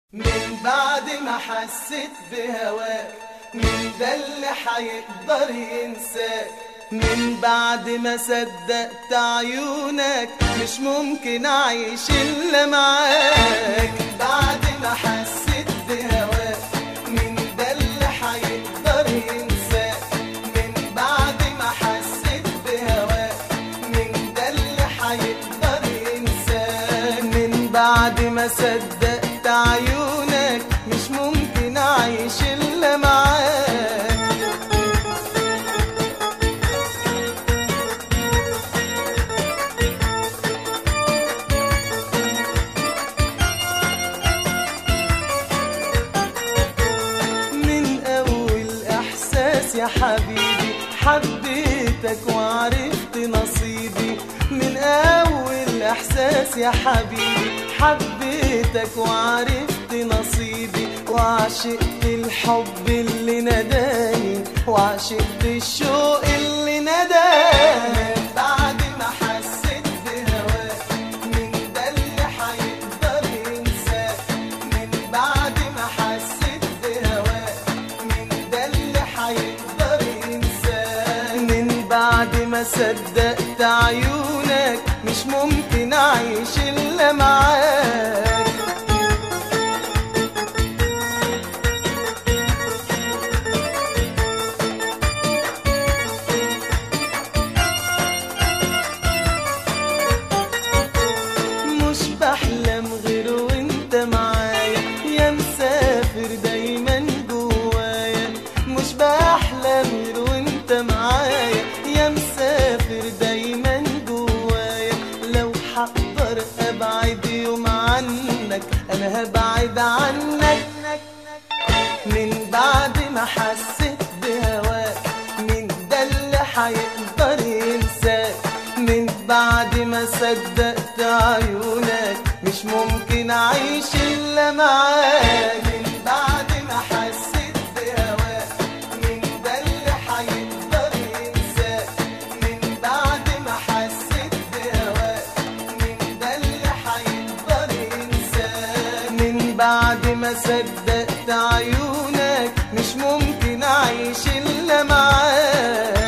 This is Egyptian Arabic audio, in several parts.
من بعد ما حسيت بهواك مين ده اللي حيقدر ينساك من بعد ما صدقت عيونك مش ممكن اعيش الا معاك بعد ما حسيت بهواك مين ده اللي حيقدر ينساك من بعد ما حسيت بهواك مين ده اللي حيقدر ينساك من بعد ما صدقت عيونك مش ممكن اعيش الا معاك من أول إحساس يا حبيبي حبيتك وعرفت نصيبي من أول إحساس يا حبيبي حبيتك وعرفت نصيبي وعشقت الحب اللي نداني وعشقت الشوق اللي نداني بعد ما حسيت بهواك من ده اللي حيقدر ينساك من بعد ما حسيت بهواك من ده اللي حيقدر ينساك من بعد ما صدقت عيونك مش ممكن اعيش الا معاك مش بحلم غير وانت معايا يا مسافر دايما جوايا مش بحلم غير وانت معايا يا مسافر دايما جوايا لو حقدر ابعد يوم عنك انا هبعد عنك من بعد ما حسيت بهواك من ده اللي حيقدر ينساك من بعد ما صدقت عيونك مش ممكن اعيش الا معاك من بعد ما حسيت بهواك من ده اللي حيقدر ينساك من بعد ما حسيت بهواك من ده اللي حيقدر ينساك من بعد ما صدقت عيونك مش ممكن اعيش الا معاك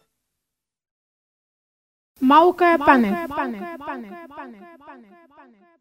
موقع بانل